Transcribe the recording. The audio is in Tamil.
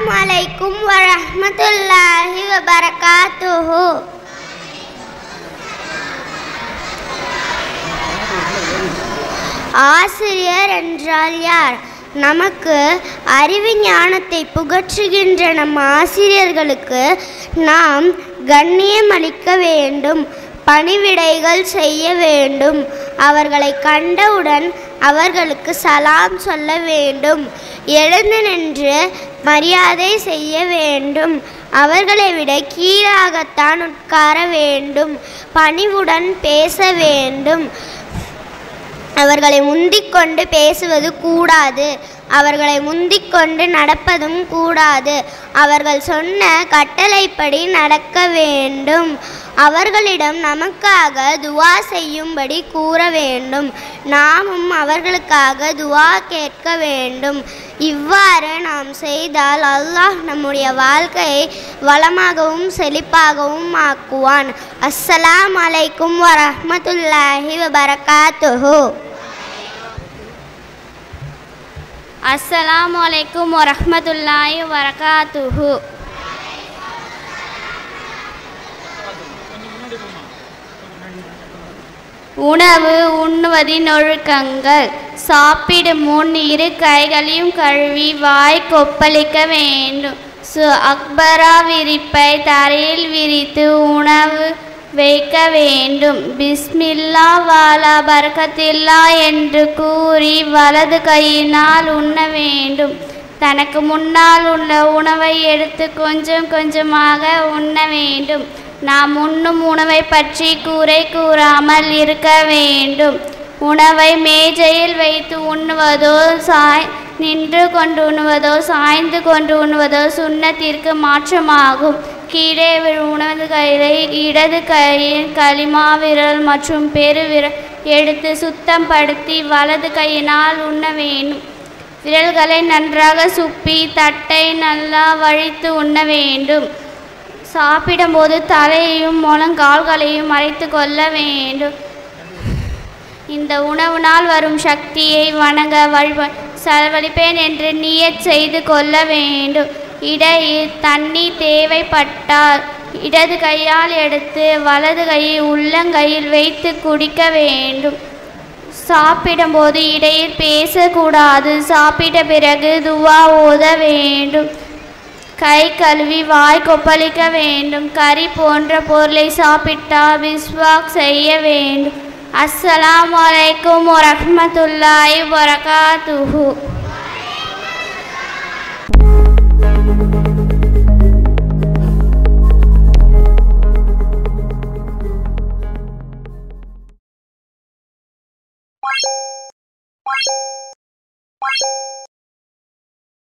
அஸ்ஸலாமு அலைக்கும் வரஹ்மத்துல்லாஹி வபரகாத்துஹு ஆசிரியர் என்றால் யார் நமக்கு அறிவு ஞானத்தை புகற்றுகின்ற நம் ஆசிரியர்களுக்கு நாம் கண்ணியம் அளிக்க வேண்டும் பணிவிடைகள் செய்ய வேண்டும் அவர்களை கண்டவுடன் அவர்களுக்கு சலாம் சொல்ல வேண்டும் எழுந்து நின்று மரியாதை செய்ய வேண்டும் அவர்களை விட கீழாகத்தான் உட்கார வேண்டும் பணிவுடன் பேச வேண்டும் அவர்களை முந்திக்கொண்டு பேசுவது கூடாது அவர்களை முந்திக்கொண்டு நடப்பதும் கூடாது அவர்கள் சொன்ன கட்டளைப்படி நடக்க வேண்டும் அவர்களிடம் நமக்காக துவா செய்யும்படி கூற வேண்டும் நாமும் அவர்களுக்காக துவா கேட்க வேண்டும் இவ்வாறு நாம் செய்தால் அல்லாஹ் நம்முடைய வாழ்க்கையை வளமாகவும் செழிப்பாகவும் ஆக்குவான் அஸ்ஸலாம் அலைக்கும் வரஹ்மத்துல்லாஹி வபரகாத்துஹு அஸ்ஸலாமு அலைக்கும் வரஹ்மத்துல்லாஹி வரகாத்துஹு உணவு உண்ணுவதின் ஒழுக்கங்கள் சாப்பிடும் முன் இரு கைகளையும் கழுவி வாய் கொப்பளிக்க வேண்டும் சு அக்பரா விரிப்பை தரையில் விரித்து உணவு வைக்க வேண்டும் பிஸ்மில்லா வாலா பரக்கத்தில்லா என்று கூறி வலது கையினால் உண்ண வேண்டும் தனக்கு முன்னால் உள்ள உணவை எடுத்து கொஞ்சம் கொஞ்சமாக உண்ண வேண்டும் நாம் உண்ணும் உணவை பற்றி கூரை கூறாமல் இருக்க வேண்டும் உணவை மேஜையில் வைத்து உண்ணுவதோ சாய் நின்று கொண்டு உண்ணுவதோ சாய்ந்து கொண்டு உண்ணுவதோ சுண்ணத்திற்கு மாற்றமாகும் கீழே விழும் உணவு கையை இடது கையின் களிமா விரல் மற்றும் பெருவிரல் எடுத்து சுத்தம் படுத்தி வலது கையினால் உண்ண வேண்டும் விரல்களை நன்றாக சுப்பி தட்டை நல்லா வழித்து உண்ண வேண்டும் சாப்பிடும்போது தலையையும் முழங்கால்களையும் மறைத்து கொள்ள வேண்டும் இந்த உணவினால் வரும் சக்தியை வணங்க வழிப செலவழிப்பேன் என்று நியத் செய்து கொள்ள வேண்டும் இடையில் தண்ணி தேவைப்பட்டால் இடது கையால் எடுத்து வலது கையை உள்ளங்கையில் வைத்து குடிக்க வேண்டும் சாப்பிடும்போது இடையில் பேசக்கூடாது சாப்பிட்ட பிறகு துவா ஓத வேண்டும் கை கழுவி வாய் கொப்பளிக்க வேண்டும் கறி போன்ற பொருளை சாப்பிட்டால் பிஸ்வாக் செய்ய வேண்டும் அஸ்ஸலாமு அலைக்கும் வரஹ்மத்துல்லாஹி வரகாத்துஹு Bye.